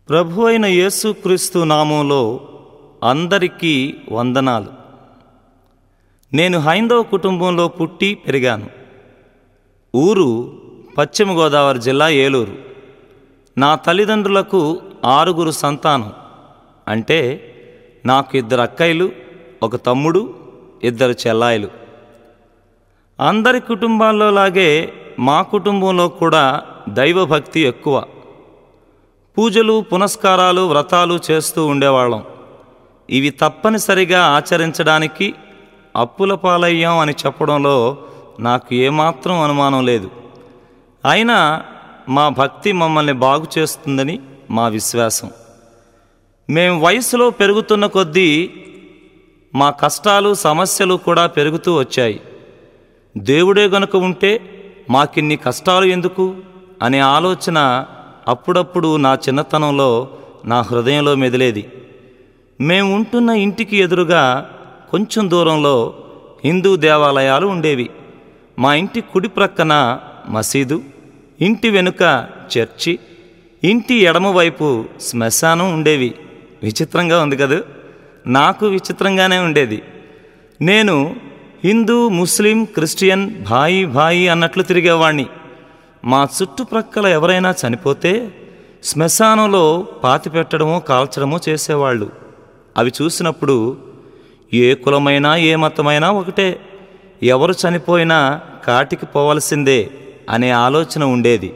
ప్రభు అయిన యేసుక్రీస్తు నామంలో అందరికీ వందనాలు నేను హైందవ కుటుంబంలో పుట్టి పెరిగాను ఊరు పశ్చిమ గోదావరి జిల్లా ఏలూరు నా తల్లిదండ్రులకు ఆరుగురు సంతానం అంటే నాకు ఇద్దరు అక్కయ్యలు ఒక తమ్ముడు ఇద్దరు చెల్లాయిలు అందరి కుటుంబాల్లో లాగే మా కుటుంబంలో కూడా దైవభక్తి ఎక్కువ పూజలు పునస్కారాలు వ్రతాలు చేస్తూ ఉండేవాళ్ళం ఇవి తప్పనిసరిగా ఆచరించడానికి అప్పుల పాలయ్యాం అని చెప్పడంలో నాకు ఏమాత్రం అనుమానం లేదు అయినా మా భక్తి మమ్మల్ని బాగు చేస్తుందని మా విశ్వాసం మేం వయసులో పెరుగుతున్న కొద్దీ మా కష్టాలు సమస్యలు కూడా పెరుగుతూ వచ్చాయి దేవుడే గనుక ఉంటే మాకిన్ని కష్టాలు ఎందుకు అనే ఆలోచన అప్పుడప్పుడు నా చిన్నతనంలో నా హృదయంలో మెదిలేది మేము ఉంటున్న ఇంటికి ఎదురుగా కొంచెం దూరంలో హిందూ దేవాలయాలు ఉండేవి మా ఇంటి కుడి ప్రక్కన మసీదు ఇంటి వెనుక చర్చి ఇంటి ఎడమవైపు శ్మశానం ఉండేవి విచిత్రంగా ఉంది కదూ నాకు విచిత్రంగానే ఉండేది నేను హిందూ ముస్లిం క్రిస్టియన్ భాయి భాయి అన్నట్లు తిరిగేవాణ్ణి మా చుట్టుప్రక్కల ఎవరైనా చనిపోతే శ్మశానంలో పాతి పెట్టడమో కాల్చడమో చేసేవాళ్ళు అవి చూసినప్పుడు ఏ కులమైనా ఏ మతమైనా ఒకటే ఎవరు చనిపోయినా కాటికి పోవలసిందే అనే ఆలోచన ఉండేది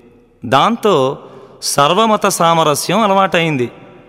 దాంతో సర్వమత సామరస్యం అలవాటైంది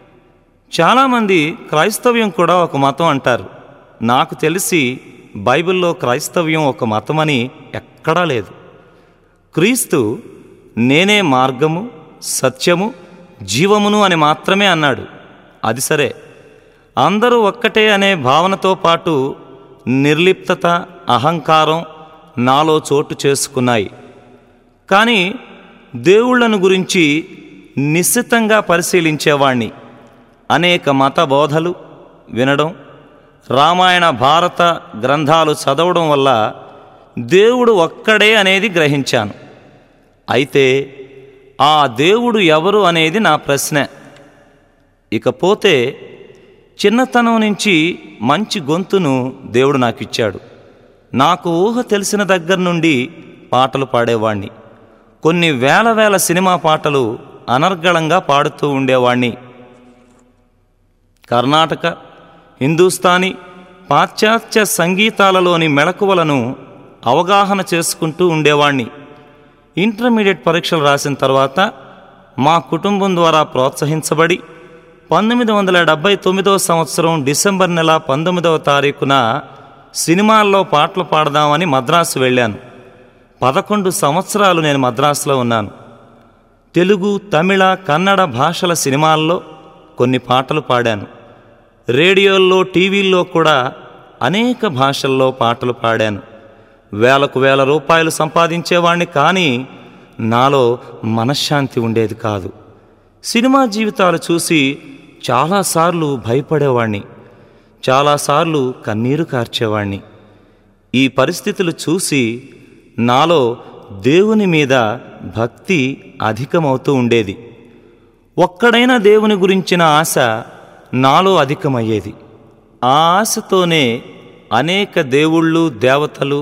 చాలామంది క్రైస్తవ్యం కూడా ఒక మతం అంటారు నాకు తెలిసి బైబిల్లో క్రైస్తవ్యం ఒక మతమని ఎక్కడా లేదు క్రీస్తు నేనే మార్గము సత్యము జీవమును అని మాత్రమే అన్నాడు అది సరే అందరూ ఒక్కటే అనే భావనతో పాటు నిర్లిప్తత అహంకారం నాలో చోటు చేసుకున్నాయి కానీ దేవుళ్లను గురించి నిశ్చితంగా పరిశీలించేవాణ్ణి అనేక మత బోధలు వినడం రామాయణ భారత గ్రంథాలు చదవడం వల్ల దేవుడు ఒక్కడే అనేది గ్రహించాను అయితే ఆ దేవుడు ఎవరు అనేది నా ప్రశ్న ఇకపోతే చిన్నతనం నుంచి మంచి గొంతును దేవుడు నాకు ఇచ్చాడు నాకు ఊహ తెలిసిన దగ్గర నుండి పాటలు పాడేవాణ్ణి కొన్ని వేల వేల సినిమా పాటలు అనర్గళంగా పాడుతూ ఉండేవాణ్ణి కర్ణాటక హిందూస్థానీ పాశ్చాత్య సంగీతాలలోని మెళకువలను అవగాహన చేసుకుంటూ ఉండేవాణ్ణి ఇంటర్మీడియట్ పరీక్షలు రాసిన తర్వాత మా కుటుంబం ద్వారా ప్రోత్సహించబడి పంతొమ్మిది వందల డెబ్బై తొమ్మిదవ సంవత్సరం డిసెంబర్ నెల పంతొమ్మిదవ తారీఖున సినిమాల్లో పాటలు పాడదామని మద్రాసు వెళ్ళాను పదకొండు సంవత్సరాలు నేను మద్రాసులో ఉన్నాను తెలుగు తమిళ కన్నడ భాషల సినిమాల్లో కొన్ని పాటలు పాడాను రేడియోల్లో టీవీల్లో కూడా అనేక భాషల్లో పాటలు పాడాను వేలకు వేల రూపాయలు సంపాదించేవాణ్ణి కానీ నాలో మనశ్శాంతి ఉండేది కాదు సినిమా జీవితాలు చూసి చాలాసార్లు భయపడేవాణ్ణి చాలాసార్లు కన్నీరు కార్చేవాణ్ణి ఈ పరిస్థితులు చూసి నాలో దేవుని మీద భక్తి అధికమవుతూ ఉండేది ఒక్కడైన దేవుని గురించిన ఆశ నాలో అధికమయ్యేది ఆ ఆశతోనే అనేక దేవుళ్ళు దేవతలు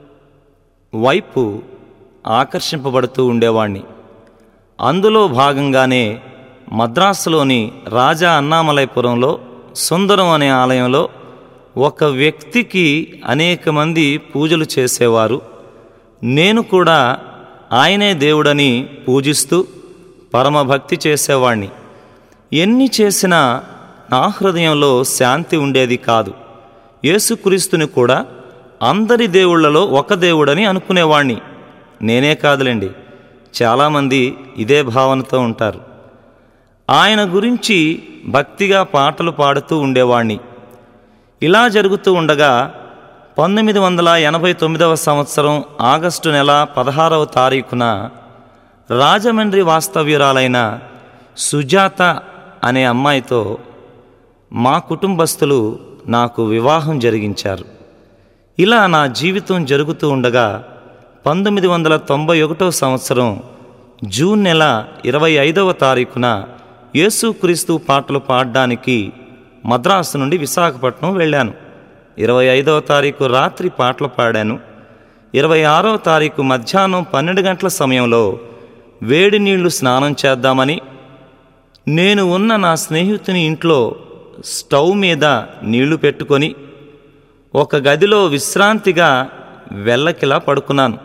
వైపు ఆకర్షింపబడుతూ ఉండేవాణ్ణి అందులో భాగంగానే మద్రాసులోని రాజా అన్నామలైపురంలో సుందరం అనే ఆలయంలో ఒక వ్యక్తికి అనేక మంది పూజలు చేసేవారు నేను కూడా ఆయనే దేవుడని పూజిస్తూ పరమభక్తి చేసేవాణ్ణి ఎన్ని చేసినా నా హృదయంలో శాంతి ఉండేది కాదు యేసుక్రీస్తుని కూడా అందరి దేవుళ్లలో ఒక దేవుడని అనుకునేవాణ్ణి నేనే కాదులేండి చాలామంది ఇదే భావనతో ఉంటారు ఆయన గురించి భక్తిగా పాటలు పాడుతూ ఉండేవాణ్ణి ఇలా జరుగుతూ ఉండగా పంతొమ్మిది వందల ఎనభై తొమ్మిదవ సంవత్సరం ఆగస్టు నెల పదహారవ తారీఖున రాజమండ్రి వాస్తవ్యురాలైన సుజాత అనే అమ్మాయితో మా కుటుంబస్తులు నాకు వివాహం జరిగించారు ఇలా నా జీవితం జరుగుతూ ఉండగా పంతొమ్మిది వందల తొంభై ఒకటో సంవత్సరం జూన్ నెల ఇరవై ఐదవ తారీఖున యేసుక్రీస్తు పాటలు పాడడానికి మద్రాసు నుండి విశాఖపట్నం వెళ్ళాను ఇరవై ఐదవ తారీఖు రాత్రి పాటలు పాడాను ఇరవై ఆరో తారీఖు మధ్యాహ్నం పన్నెండు గంటల సమయంలో వేడి నీళ్లు స్నానం చేద్దామని నేను ఉన్న నా స్నేహితుని ఇంట్లో స్టవ్ మీద నీళ్లు పెట్టుకొని ఒక గదిలో విశ్రాంతిగా వెళ్ళకిలా పడుకున్నాను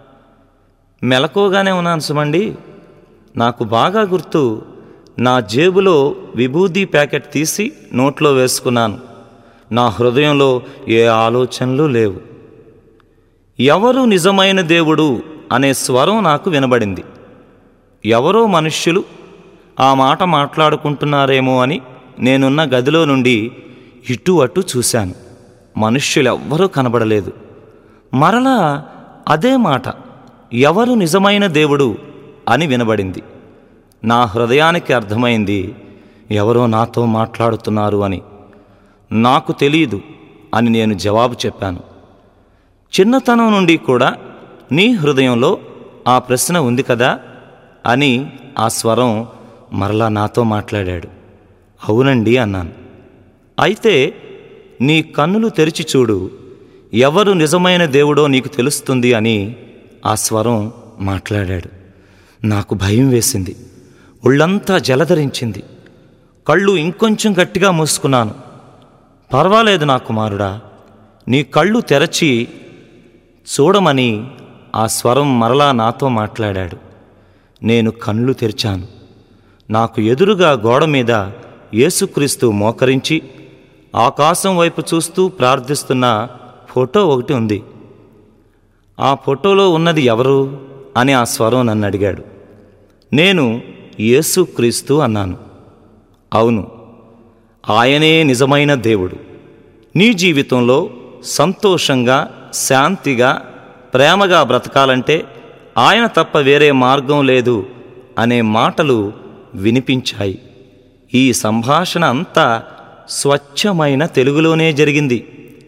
మెలకువగానే ఉన్నాను సుమండి నాకు బాగా గుర్తు నా జేబులో విభూది ప్యాకెట్ తీసి నోట్లో వేసుకున్నాను నా హృదయంలో ఏ ఆలోచనలు లేవు ఎవరు నిజమైన దేవుడు అనే స్వరం నాకు వినబడింది ఎవరో మనుష్యులు ఆ మాట మాట్లాడుకుంటున్నారేమో అని నేనున్న గదిలో నుండి ఇటు అటు చూశాను మనుష్యులెవ్వరూ కనబడలేదు మరలా అదే మాట ఎవరు నిజమైన దేవుడు అని వినబడింది నా హృదయానికి అర్థమైంది ఎవరో నాతో మాట్లాడుతున్నారు అని నాకు తెలియదు అని నేను జవాబు చెప్పాను చిన్నతనం నుండి కూడా నీ హృదయంలో ఆ ప్రశ్న ఉంది కదా అని ఆ స్వరం మరలా నాతో మాట్లాడాడు అవునండి అన్నాను అయితే నీ కన్నులు తెరిచి చూడు ఎవరు నిజమైన దేవుడో నీకు తెలుస్తుంది అని ఆ స్వరం మాట్లాడాడు నాకు భయం వేసింది ఒళ్ళంతా జలధరించింది కళ్ళు ఇంకొంచెం గట్టిగా మూసుకున్నాను పర్వాలేదు నా కుమారుడా నీ కళ్ళు తెరచి చూడమని ఆ స్వరం మరలా నాతో మాట్లాడాడు నేను కళ్ళు తెరిచాను నాకు ఎదురుగా గోడ మీద యేసుక్రీస్తు మోకరించి ఆకాశం వైపు చూస్తూ ప్రార్థిస్తున్న ఫోటో ఒకటి ఉంది ఆ ఫోటోలో ఉన్నది ఎవరు అని ఆ స్వరం నన్ను అడిగాడు నేను యేసుక్రీస్తు అన్నాను అవును ఆయనే నిజమైన దేవుడు నీ జీవితంలో సంతోషంగా శాంతిగా ప్రేమగా బ్రతకాలంటే ఆయన తప్ప వేరే మార్గం లేదు అనే మాటలు వినిపించాయి ఈ సంభాషణ అంతా స్వచ్ఛమైన తెలుగులోనే జరిగింది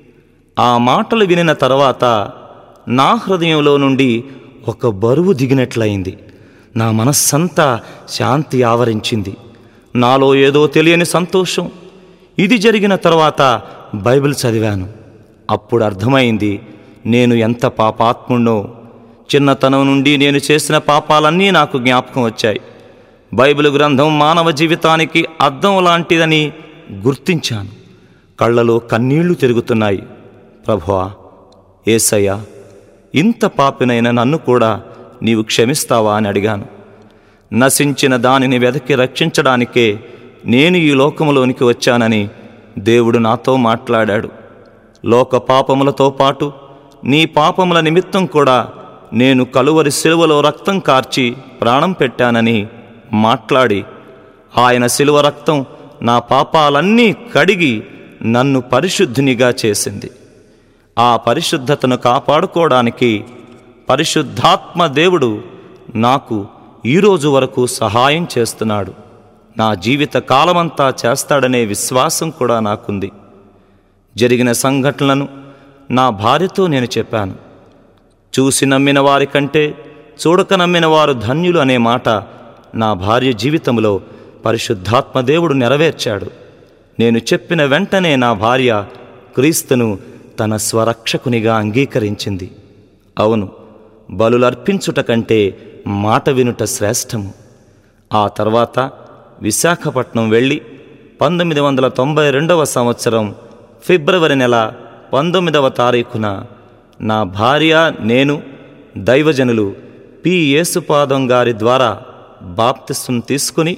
ఆ మాటలు వినిన తర్వాత నా హృదయంలో నుండి ఒక బరువు దిగినట్లయింది నా మనస్సంతా శాంతి ఆవరించింది నాలో ఏదో తెలియని సంతోషం ఇది జరిగిన తర్వాత బైబిల్ చదివాను అప్పుడు అర్థమైంది నేను ఎంత పాపాత్ముణ్ణో చిన్నతనం నుండి నేను చేసిన పాపాలన్నీ నాకు జ్ఞాపకం వచ్చాయి బైబిల్ గ్రంథం మానవ జీవితానికి అద్దం లాంటిదని గుర్తించాను కళ్ళలో కన్నీళ్లు తిరుగుతున్నాయి ప్రభువా ఏసయ్యా ఇంత పాపినైన నన్ను కూడా నీవు క్షమిస్తావా అని అడిగాను నశించిన దానిని వెదకి రక్షించడానికే నేను ఈ లోకములోనికి వచ్చానని దేవుడు నాతో మాట్లాడాడు లోక పాపములతో పాటు నీ పాపముల నిమిత్తం కూడా నేను కలువరి సిలువలో రక్తం కార్చి ప్రాణం పెట్టానని మాట్లాడి ఆయన సిలువ రక్తం నా పాపాలన్నీ కడిగి నన్ను పరిశుద్ధినిగా చేసింది ఆ పరిశుద్ధతను కాపాడుకోవడానికి పరిశుద్ధాత్మ దేవుడు నాకు ఈరోజు వరకు సహాయం చేస్తున్నాడు నా జీవిత కాలమంతా చేస్తాడనే విశ్వాసం కూడా నాకుంది జరిగిన సంఘటనలను నా భార్యతో నేను చెప్పాను చూసి నమ్మిన వారి కంటే చూడక నమ్మిన వారు ధన్యులు అనే మాట నా భార్య జీవితంలో పరిశుద్ధాత్మ దేవుడు నెరవేర్చాడు నేను చెప్పిన వెంటనే నా భార్య క్రీస్తును తన స్వరక్షకునిగా అంగీకరించింది అవును బలులర్పించుట కంటే మాట వినుట శ్రేష్టము ఆ తర్వాత విశాఖపట్నం వెళ్ళి పంతొమ్మిది వందల తొంభై రెండవ సంవత్సరం ఫిబ్రవరి నెల పంతొమ్మిదవ తారీఖున నా భార్య నేను దైవజనులు పి యేసుపాదం గారి ద్వారా బాప్తిస్వం తీసుకుని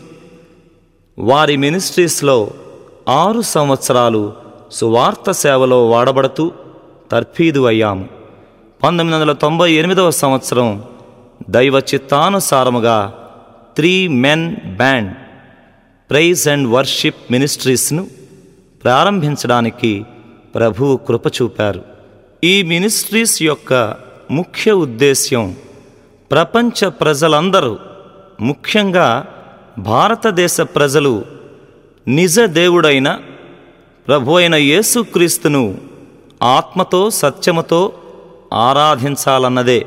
వారి మినిస్ట్రీస్లో ఆరు సంవత్సరాలు సువార్త సేవలో వాడబడుతూ తర్ఫీదు అయ్యాము పంతొమ్మిది వందల తొంభై ఎనిమిదవ సంవత్సరం దైవ చిత్తానుసారముగా three men band praise and worship మినిస్ట్రీస్ను ప్రారంభించడానికి ప్రభువు కృప చూపారు ఈ మినిస్ట్రీస్ యొక్క ముఖ్య ఉద్దేశ్యం ప్రపంచ ప్రజలందరూ ముఖ్యంగా భారతదేశ ప్రజలు నిజ దేవుడైన ప్రభు అయిన యేసుక్రీస్తును ఆత్మతో సత్యముతో ఆరాధించాలన్నదే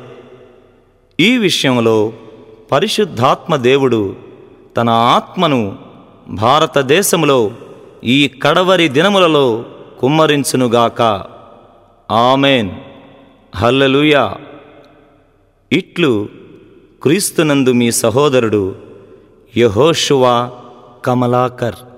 ఈ విషయంలో పరిశుద్ధాత్మ దేవుడు తన ఆత్మను భారతదేశములో ఈ కడవరి దినములలో కుమ్మరించునుగాక ఆమెన్ హల్లెలూయా ఇట్లు క్రీస్తునందు మీ సహోదరుడు యహోషువా కమలాకర్